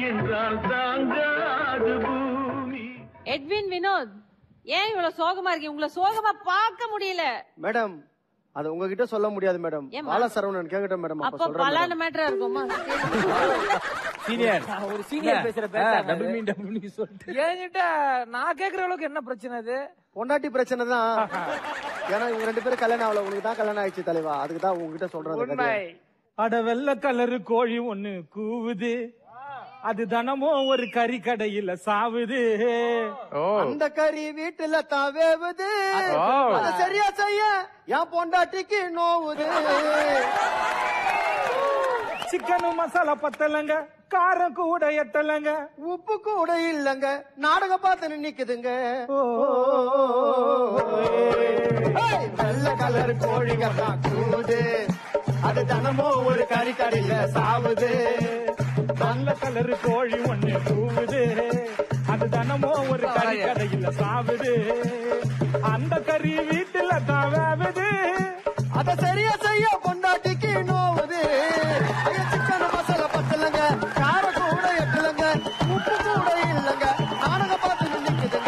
என்றால் தாங்காது பூமி எட்வின் வினோத் ஏன் இவ்வளவு சோகமா இருக்கீங்க உங்களை சோகமா பார்க்க முடியல மேடம் அது உங்ககிட்ட சொல்ல முடியாது மேடம் ஏம்மா? பால சரவணன் கேக்கட்டும் மேடம் அப்ப அப்ப சொல்றேன் பலான மேடம். மேட்டரா இருக்குமா சீனியர் ஒரு senior பேசுற பேச்சாங்க டபுள் அது. மீன் டபுள் மீன் சொல்லிட்டு என்கிட்ட நான் கேக்குற அளவுக்கு என்ன பிரச்சனை அது பொண்டாட்டி பிரச்சனை தான் ஏன்னா இவங்க ரெண்டு பேரும் கல்யாணம் ஆகல உனக்கு தான் கல்யாணம் ஆயிடுச்சு தலைவா அதுக்கு தான் உங்ககிட்ட சொல்றது உண்மை அட வெள்ளை கலரு கோழி ஒண்ணு கூவுது அது தினமும் ஒரு கறி கடையில சாவுது அந்த கறி வீட்டுல தான் வேவுது அத சரியா செய்ய என் பொண்டாட்டிக்கு நோவுது சிக்கனு மசாலா பத்தலங்க காரம் கூட எட்டலங்க உப்பு கூட இல்லங்க நாடகம் பார்த்து நிக்குதுங்க ஏய், வெள்ளை கலர் கோழிங்க தான் கூவுது அது தினமும் ஒரு கறி கடையில சாவுது வெள்ளை கலரு கோழி ஒண்ணு கூவுது அது தினமும் ஒரு கறி கடையில சாவுது அந்த கறி வீட்டுல தான் வேவுது அத சரியா செய்ய பொண்டாட்டிக்கு நோவுது ஐயா, சிக்கன் மசாலா பத்தலங்க கார கூட எட்டலங்க உப்பு கூட இல்லங்க நாடகம் பார்த்து நிக்குதுங்க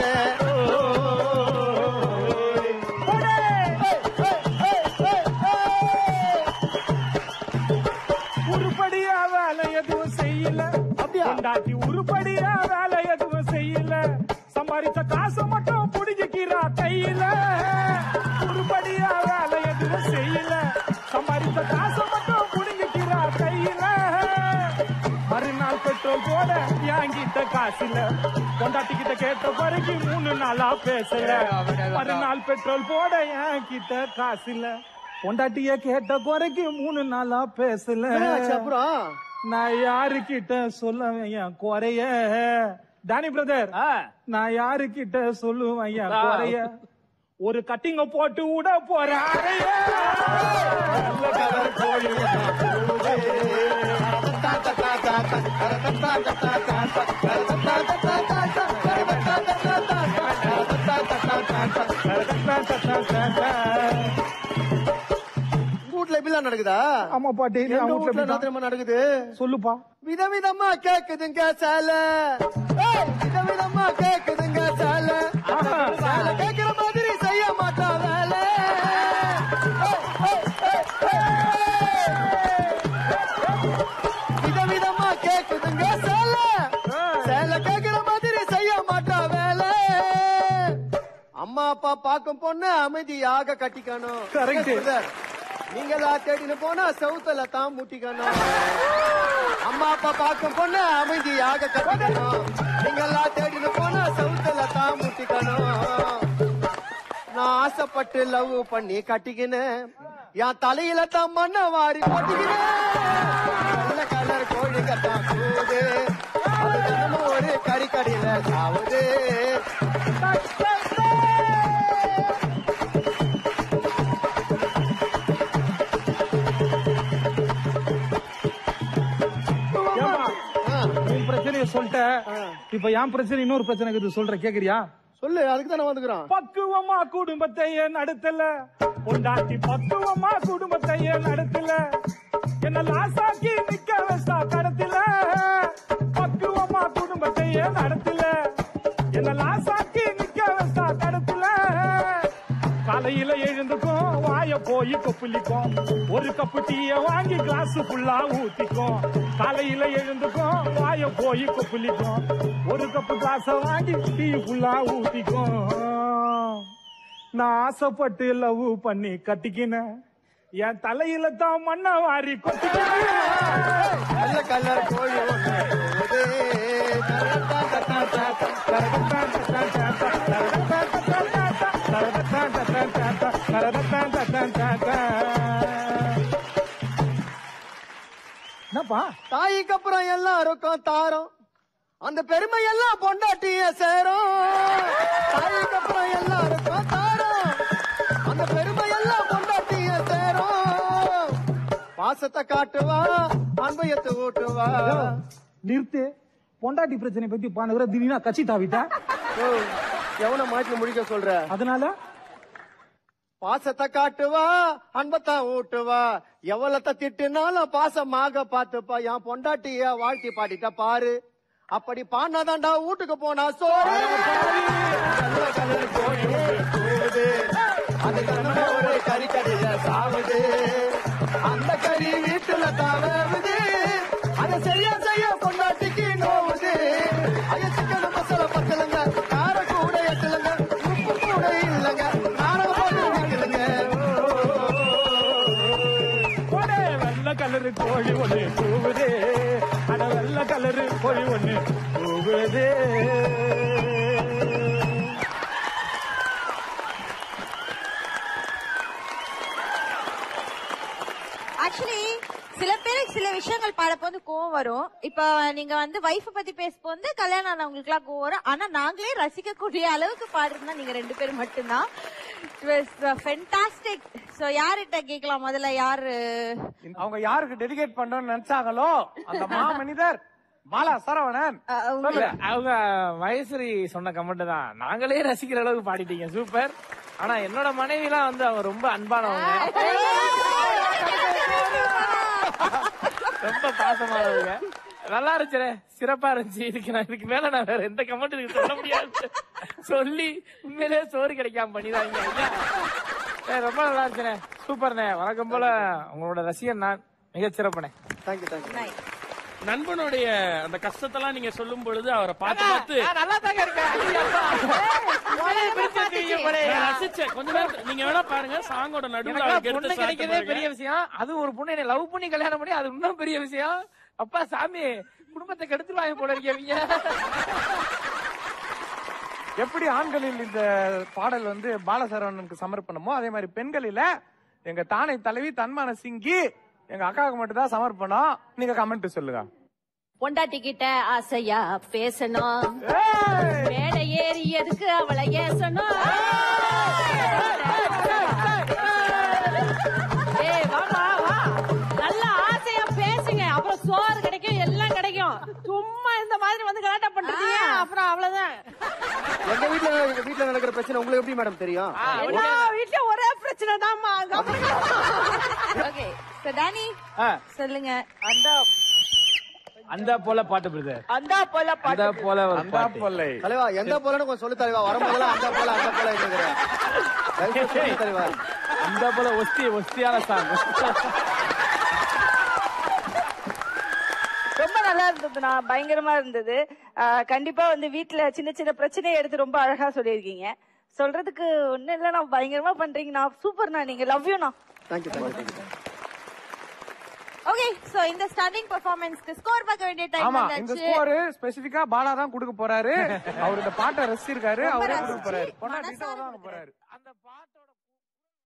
உருப்படியா வேலை எதுவும் செய்யல அப்படியா? பொண்டாட்டி உருப்படியா வேலை எதுவும் செய்யல சம்பாதிச்ச காசை மட்டும் புடிஞ்சுக்கிறா கையில உருப்படியா வேலை எதுவும் செய்யல சம்பாதிச்ச காசை மட்டும் புடிஞ்சுக்கிறா கையில மறுநாள் பெட்ரோல் போட என்கிட்ட காசுல பொண்டாட்டி கிட்ட கேட்ட பிறகு மூணு நாளா பேசல மறுநாள் பெட்ரோல் போட என்கிட்ட காசுல பொண்டாட்டிய கேட்ட குறைக்கு மூணு நாளா பேசல என்னாச்சு அப்புறம் நான் யாருக்கிட்ட சொல்லுவேன் என் குறைய டானி பிரதர் ஆ, நான் யாருக்கிட்ட சொல்லுவேன் என் குறைய ஒரு கட்டிங்க போட்டு விட போறேன் வீட்ல இப்படிலாம் நடக்குதா ஆமா பாட்டி எங்க வீட்ல என்ன தெரியுமா நடக்குது சொல்லுப்பா விதவிதமா கேக்குதுங்க சேல ஏய், விதவிதமா கேக்குதுங்க சேல சேல கேக்குற மாதிரி செய்ய மாட்டா வேலை ஏய், ஏய், ஏய், ஏய். விதவிதமா கேக்குதுங்க சேல சேல கேக்குற மாதிரி செய்ய மாட்டா வேலை அம்மா அப்பா பாக்கும் பொண்ணு அமைதியாக கட்டிக்கணும் Correct. Brother, நீங்களா தேடின்னு போனா செவுத்துல தான் முட்டிக்கணும் அம்மா அப்பா பார்க்கும் பொண்ணு அமைதியாக கட்டிக்கணும் நீங்களா தேடின்னு போனா செவுத்துல தான் முட்டிக்கணும் நான் ஆசைப்பட்டு லவ் பண்ணி கட்டிக்கினேன் என் தலையில தான் மண்ணை வாரி கொட்டிக்கினேன் நல்ல கலர் கோழிங்க தான் கூடு அது தினமும் ஒரு கறிக்கடியில சாவுது ஏம்மா, ஆ, உன் பிரச்சனைய சொல்லிட்ட இப்ப என் பிரச்சனை இன்னொரு பிரச்சனை இருக்குது சொல்ற கேக்குறியா சொல்லு அதுக்கு தானே வந்துக்கிறோம் பக்குவமா குடும்பத்தையே நடத்தல பொண்டாட்டி பக்குவமா குடும்பத்தையே நடத்தல என்ன லாசாக்கி நிக்க வச்சா கடத்தல பக்குவமா குடும்பத்தையே நடத்தல என்ன லாசாக்கி நிக்க வச்சா கடத்தல காலையில எழுந்துக்கும் வாய போய் கொப்புளிக்கும் ஒரு கப்பு டீய வாங்கி கிளாஸ் ஃபுல்லா ஊத்திக்கும் காலையில எழுந்துக்கும் வாய போய் கொப்புளிக்கும் ஒரு கப்பு கிளாஸ வாங்கி டீ ஃபுல்லா ஊத்திக்கும் நான் ஆசைப்பட்டு லவ் பண்ணி கட்டிக்கினேன் என் தலையில தான் மண்ணை வாரி கொட்டிக்கினேன் நல்ல கலர் கோழி ஒண்ணு கூவுது. என்னப்பா தாய்க்கு அப்புறம் எல்லாருக்கும் தாரம் அந்த பெருமை எல்லாம் பொண்டாட்டிய சேரும் தாய்க்கு அப்புறம் எல்லாருக்கும் தாரம் அந்த பெருமை எல்லாம் பொண்டாட்டிய சேரும் பாசத்தை காட்டுவா அன்பயத்தை ஊட்டுவா நிறுத்து பொண்டாட்டி பிரச்சனை பத்தி பானுகிற திடீர்னு கட்சி தாவிட்டா ஓ, எவனை மாற்றி முடிக்க சொல்ற அதனால பாசத்தை காட்டுவா அன்பத்தான் ஊட்டுவா எவ்வளத்த திட்டுனாலும் பாசமாக பாத்துப்பா என் பொண்டாட்டிய வாழ்த்தி பாடிட்ட பாரு அப்படி பாடினாதான்டா வீட்டுக்கு போனா சோறு வெள்ளை கலர் கோழி கூவுது. அது கண்ணோட ஒரு கறி கடையில சாவுது அந்த கறி வீட்டுல தாவுது அதை செய்ய செய்ய பொண்டாட்டிக்கு நோவுது அது சிக்கன் மசாலா பத்தலங்க கார கூட எட்டலங்க உப்பு கூட இல்லங்க நானும் போட்டு வைக்கலங்க ஒரே வெள்ளை கலரு கோழி ஒண்ணு கூவுதே அட வெள்ளை கலரு கோழி ஒண்ணு கூவுதே ஆக்சுவலி சில பேருக்கு சில விஷயங்கள் பாடப்போ வந்து கோவம் வரும் இப்ப நீங்க வந்து வைஃப் பத்தி பேசப்போ வந்து கல்யாணம் ஆனவங்களுக்கு எல்லாம் கோவம் வரும் ஆனா நாங்களே ரசிக்கக்கூடிய அளவுக்கு பாடுறதுனா நீங்க ரெண்டு பேரும் மட்டும்தான் ஃபென்டாஸ்டிக் சோ யார்கிட்ட கேட்கலாம் முதல்ல யாரு அவங்க யாருக்கு டெடிகேட் பண்றோம்னு நினைச்சாங்களோ அந்த மாமனிதர் பாலா சரவணன் அஹ், அவங்க- இல்ல, அவங்க வயசுரி சொன்ன கமெண்ட் தான் நாங்களே ரசிக்கிற அளவுக்கு பாடிட்டீங்க சூப்பர் ஆனா என்னோட மனைவி எல்லாம் வந்து அவங்க ரொம்ப அன்பானவங்க ரொம்ப பாசமானவங்க நல்லா இருந்துச்சு சிறப்பா இருந்துச்சு இதுக்கு நான் இதுக்கு மேல நான் வேற எந்த கமெண்ட் இதுக்கு சொல்ல முடியாது சொல்லி உண்மையிலேயே சோறு கிடைக்காம பண்ணிடாங்க ஐயா ஏய், ரொம்ப நல்லா இருந்துச்சுண்ணே சூப்பர்ண்ணே வழக்கம் போல உங்களோட ரசிகன் நான் மிகச் சிறப்புண்ணே தேங்க்யூ தேங்க்யூ Nice. நண்பனுடைய அந்த கஷ்டத்தெல்லாம் நீங்க சொல்லும் பொழுது அவரை பார்த்து பார்த்து நான் நல்லா தாங்க இருக்கேன் ஐயோ, அப்பா. உங்களே பிரிச்சு வச்சிருக்கீங்க போலயே. நான் ரசிச்சேன் கொஞ்ச நேரம் நீங்க வேணா பாருங்க சாங்கோட நடுவுல எனக்கெல்லாம் அவருக்கு பொண்ணு எடுத்து கிடைக்கிறதே சாப்பிட்டு பெரிய விஷயம் அது ஒரு பொண்ணு என்ன லவ் பண்ணி கல்யாணம் பண்ணி அது இன்னும் பெரிய விஷயம் அப்பா சாமி குடும்பத்தை கெடுத்துருவாங்க போல இருக்கீங்க எப்படி ஆண்களில் இந்த பாடல் வந்து பாலசரவணனுக்கு சமர்ப்பணமோ அதே மாதிரி பெண்களில எங்க தானை தலைவி தன்மான சிங்கி எங்க அக்காவுக்கு மட்டும் தான் சமர்ப்பணம் நீங்க கமெண்ட் சொல்லுங்க பொண்டாட்டி கிட்ட ஆசையா பேசணும் மேடை ஏறி எதுக்கு அவளை ஏசணும் ஏய் வாமா வா நல்ல ஆசையா பேசுங்க அப்புறம் சோறு கிடைக்கும் எல்லாம் கிடைக்கும் சும்மா இந்த மாதிரி வந்து கலாட்டா பண்றீங்க அப்புறம் அவ்வளவுதான் எங்க வீட்ல எங்க வீட்ல நடக்கிற பிரச்சனை உங்களுக்கு எப்படி மேடம் தெரியும் எல்லா வீட்லயும் ஒரே பிரச்சனை தான்மா ஓகே சோ டானி சொல்லுங்க அந்த அந்த போல பாட்டு பிரதர் அந்த போல அந்த போல ஒரு அந்த பாட்டு பொல்லை தலைவா எந்த போலன்னு கொஞ்சம் சொல்லு தலைவா வரும்போதெல்லாம் அந்த போல அந்த போல இருக்கிற தலைவா அந்த போல ஒஸ்தி ஒஸ்தியான சாங் ரொம்ப நல்லா இருந்ததுண்ணா பயங்கரமா இருந்தது ஆஹ் கண்டிப்பா வந்து வீட்ல சின்ன சின்ன பிரச்சனையை எடுத்து ரொம்ப அழகா சொல்லியிருக்கீங்க சொல்றதுக்கு ஒண்ணும் இல்லைண்ணா பயங்கரமா பண்றீங்கண்ணா சூப்பர்ண்ணா நீங்க லவ் யூண்ணா thank you thank you thank you okay so இந்த ஸ்டார்டிங் பெர்ஃபார்மன்ஸ்க்கு ஸ்கோர் பார்க்க வேண்டிய டைம் ஆமா இந்த வந்தாச்சு ஸ்கோர் ஸ்பெசிபிக்கா பாலா தான் கொடுக்க போறாரு அவர் இந்த பாட்டை ரசிச்சிருக்காரு ரொம்ப அவரே ரசிச்சு, கொடுக்க போறாரு பொண்டாட்டி மனசார தான் வாங்க போறாரு அந்த பாட்டு